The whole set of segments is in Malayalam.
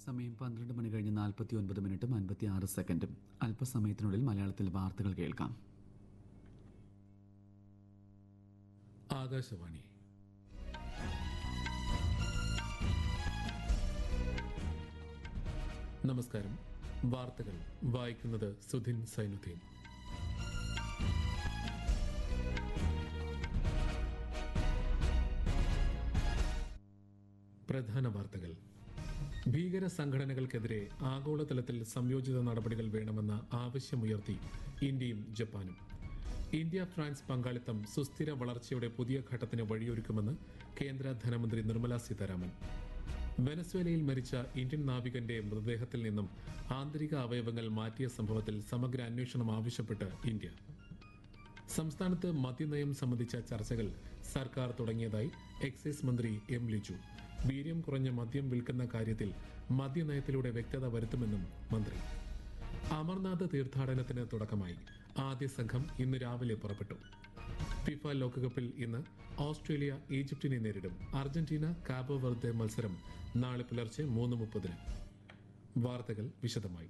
സമയം പന്ത്രണ്ട് മണി കഴിഞ്ഞ് നാൽപ്പത്തി ഒൻപത് മിനിറ്റും അൻപത്തി ആറ് സെക്കൻഡും അല്പസമയത്തിനുള്ളിൽ മലയാളത്തിൽ വാർത്തകൾ കേൾക്കാം ആകാശവാണി നമസ്കാരം വാർത്തകൾ വായിക്കുന്നത് സുധിൻ സൈനുദ്ദീൻ പ്രധാന വാർത്തകൾ ഭീകര സംഘടനകൾക്കെതിരെ ആഗോളതലത്തിൽ സംയോജിത നടപടികൾ വേണമെന്ന ആവശ്യമുയർത്തി ഇന്ത്യയും ജപ്പാനും ഇന്ത്യ ഫ്രാൻസ് പങ്കാളിത്തം സുസ്ഥിര വളർച്ചയുടെ പുതിയ ഘട്ടത്തിന് വഴിയൊരുക്കുമെന്ന് കേന്ദ്ര ധനമന്ത്രി നിർമ്മല സീതാരാമൻ വെനസ്വേലയിൽ മരിച്ച ഇന്ത്യൻ നാവികന്റെ മൃതദേഹത്തിൽ നിന്നും ആന്തരിക അവയവങ്ങൾ മാറ്റിയ സംഭവത്തിൽ സമഗ്ര അന്വേഷണം ആവശ്യപ്പെട്ട് ഇന്ത്യ സംസ്ഥാനത്ത് മദ്യനയം സംബന്ധിച്ച ചർച്ചകൾ സർക്കാർ തുടങ്ങിയതായി എക്സൈസ് മന്ത്രി എം ലിജു വീര്യം കുറഞ്ഞ മദ്യം വിൽക്കുന്ന കാര്യത്തിൽ മദ്യനയത്തിലൂടെ വ്യക്തത വരുത്തുമെന്നും മന്ത്രി അമർനാഥ് തീർത്ഥാടനത്തിന് തുടക്കമായി ആദ്യ സംഘം ഇന്ന് രാവിലെ പുറപ്പെട്ടു ഫിഫ ലോകകപ്പിൽ ഇന്ന് ഓസ്ട്രേലിയ ഈജിപ്തിനെ നേരിടും അർജന്റീന കാബോ വെർദെ മത്സരം നാളെ പുലർച്ചെ മൂന്ന് മുപ്പതിന് വാർത്തകൾ വിശദമായി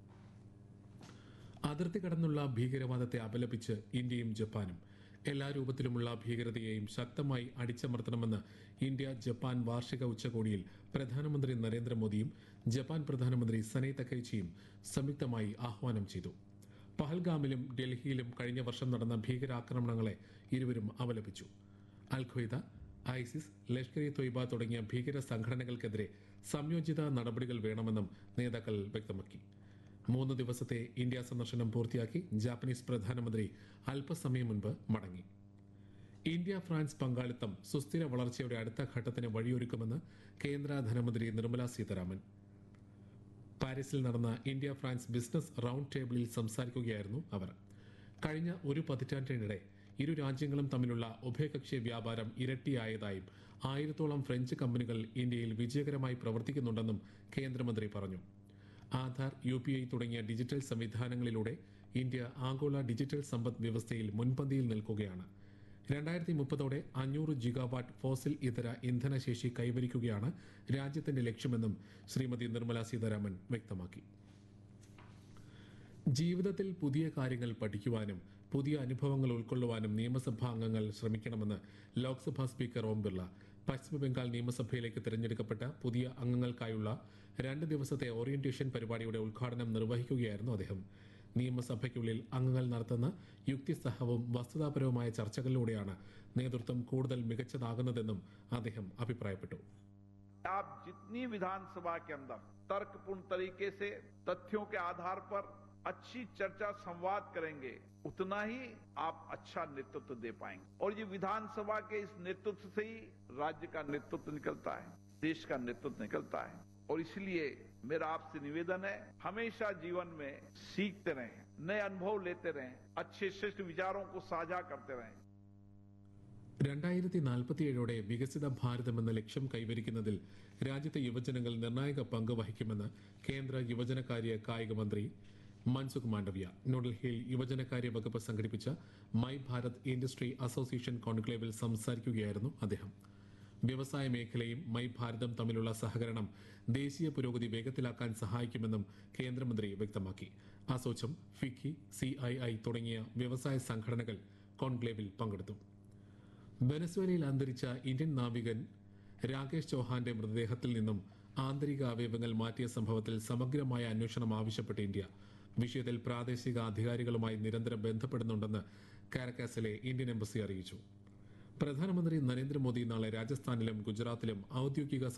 അതിർത്തി കടന്നുള്ള ഭീകരവാദത്തെ അപലപിച്ച് ഇന്ത്യയും ജപ്പാനും എല്ലാ രൂപത്തിലുമുള്ള ഭീകരതയെയും ശക്തമായി അടിച്ചമർത്തണമെന്ന് ഇന്ത്യ ജപ്പാൻ വാർഷിക ഉച്ചകോടിയിൽ പ്രധാനമന്ത്രി നരേന്ദ്രമോദിയും ജപ്പാൻ പ്രധാനമന്ത്രി സനൈ തക്കൈച്ചിയും സംയുക്തമായി ആഹ്വാനം ചെയ്തു പഹൽഗാമിലും ഡൽഹിയിലും കഴിഞ്ഞ വർഷം നടന്ന ഭീകരാക്രമണങ്ങളെ ഇരുവരും അപലപിച്ചു Al Qaeda ISIS Lashkar e Taiba തുടങ്ങിയ ഭീകര സംഘടനകൾക്കെതിരെ സംയോജിത നടപടികൾ വേണമെന്നും നേതാക്കൾ വ്യക്തമാക്കി മൂന്ന് ദിവസത്തെ ഇന്ത്യ സന്ദർശനം പൂർത്തിയാക്കി ജാപ്പനീസ് പ്രധാനമന്ത്രി അല്പസമയം മുൻപ് മടങ്ങി ഇന്ത്യ ഫ്രാൻസ് പങ്കാളിത്തം സുസ്ഥിര വളർച്ചയുടെ അടുത്ത ഘട്ടത്തിന് വഴിയൊരുക്കുമെന്ന് കേന്ദ്ര ധനമന്ത്രി നിർമ്മല സീതാരാമൻ പാരീസിൽ നടന്ന ഇന്ത്യ ഫ്രാൻസ് ബിസിനസ് റൌണ്ട് ടേബിളിൽ സംസാരിക്കുകയായിരുന്നു അവർ കഴിഞ്ഞ ഒരു പതിറ്റാണ്ടിനിടെ ഇരു രാജ്യങ്ങളും തമ്മിലുള്ള ഉഭയകക്ഷി വ്യാപാരം ഇരട്ടിയായതായും ആയിരത്തോളം ഫ്രഞ്ച് കമ്പനികൾ ഇന്ത്യയിൽ വിജയകരമായി പ്രവർത്തിക്കുന്നുണ്ടെന്നും കേന്ദ്രമന്ത്രി പറഞ്ഞു ആധാർ യു പി ഐ തുടങ്ങിയ ഡിജിറ്റൽ സംവിധാനങ്ങളിലൂടെ ഇന്ത്യ ആഗോള ഡിജിറ്റൽ സമ്പദ് വ്യവസ്ഥയിൽ മുൻപന്തിയിൽ നിൽക്കുകയാണ് രണ്ടായിരത്തി മുപ്പതോടെ അഞ്ഞൂറ് ജിഗാവാട്ട് ഫോസിൽ ഇതര ഇന്ധനശേഷി കൈവരിക്കുകയാണ് രാജ്യത്തിന്റെ ലക്ഷ്യമെന്നും ശ്രീമതി നിർമ്മല സീതാരാമൻ വ്യക്തമാക്കി ജീവിതത്തിൽ പുതിയ കാര്യങ്ങൾ പഠിക്കുവാനും പുതിയ അനുഭവങ്ങൾ ഉൾക്കൊള്ളുവാനും നിയമസഭാ അംഗങ്ങൾ ശ്രമിക്കണമെന്ന് ലോക്സഭാ സ്പീക്കർ ഓം ബിർള പശ്ചിമബംഗാൾ നിയമസഭയിലേക്ക് തിരഞ്ഞെടുക്കപ്പെട്ട പുതിയ അംഗങ്ങൾക്കായുള്ള രണ്ട് ദിവസത്തെ ഓറിയന്റേഷൻ പരിപാടിയുടെ ഉദ്ഘാടനം നിർവഹിക്കുകയായിരുന്നു അദ്ദേഹം നിയമസഭയ്ക്കുള്ളിൽ അംഗങ്ങൾ നടത്തുന്ന യുക്തിസഹവും വസ്തുതാപരവുമായ ചർച്ചകളിലൂടെയാണ് നേതൃത്വം കൂടുതൽ മികച്ചതാകുന്നതെന്നും അദ്ദേഹം അഭിപ്രായപ്പെട്ടു आप जितनी विधानसभा के अंदर तर्कपूर्ण तरीके से तथ्यों के आधार पर अच्छी चर्चा संवाद करेंगे उतना ही आप अच्छा नेतृत्व दे पाएंगे और ये विधानसभा के इस नेतृत्व से ही राज्य का नेतृत्व निकलता है देश का नेतृत्व निकलता है और इसलिए मेरा आपसे निवेदन है हमेशा जीवन में सीखते रहें नए अनुभव लेते रहें अच्छे श्रेष्ठ विचारों को साझा करते रहें രണ്ടായിരത്തി നാൽപ്പത്തിയേഴോടെ വികസിത ഭാരതം എന്ന ലക്ഷ്യം കൈവരിക്കുന്നതിൽ രാജ്യത്തെ യുവജനങ്ങൾ നിർണായക പങ്ക് വഹിക്കുമെന്ന് കേന്ദ്ര യുവജനകാര്യ കായിക മന്ത്രി മൻസുഖ് മാണ്ഡവ്യ ന്യൂഡൽഹിയിൽ യുവജനകാര്യ വകുപ്പ് സംഘടിപ്പിച്ച മൈ ഭാരത് ഇൻഡസ്ട്രി അസോസിയേഷൻ കോൺക്ലേവിൽ സംസാരിക്കുകയായിരുന്നു അദ്ദേഹം വ്യവസായ മേഖലയും മൈ ഭാരതം തമ്മിലുള്ള സഹകരണം ദേശീയ പുരോഗതി വേഗത്തിലാക്കാൻ സഹായിക്കുമെന്നും കേന്ദ്രമന്ത്രി വ്യക്തമാക്കി അസോച്ചം ഫിക്കി സിഐഐ തുടങ്ങിയ വ്യവസായ സംഘടനകൾ കോൺക്ലേവിൽ പങ്കെടുത്തു വെനസ്വേലയിൽ അന്തരിച്ച ഇന്ത്യൻ നാവികൻ രാകേഷ് ചൌഹാന്റെ മൃതദേഹത്തിൽ നിന്നും ആന്തരിക അവയവങ്ങൾ മാറ്റിയ സംഭവത്തിൽ സമഗ്രമായ അന്വേഷണം ആവശ്യപ്പെട്ട് ഇന്ത്യ വിഷയത്തിൽ പ്രാദേശിക അധികാരികളുമായി നിരന്തരം ബന്ധപ്പെടുന്നുണ്ടെന്ന് കാരക്കാസിലെ ഇന്ത്യൻ എംബസി അറിയിച്ചു പ്രധാനമന്ത്രി നരേന്ദ്രമോദി നാളെ രാജസ്ഥാനിലും ഗുജറാത്തിലും ഔദ്യോഗിക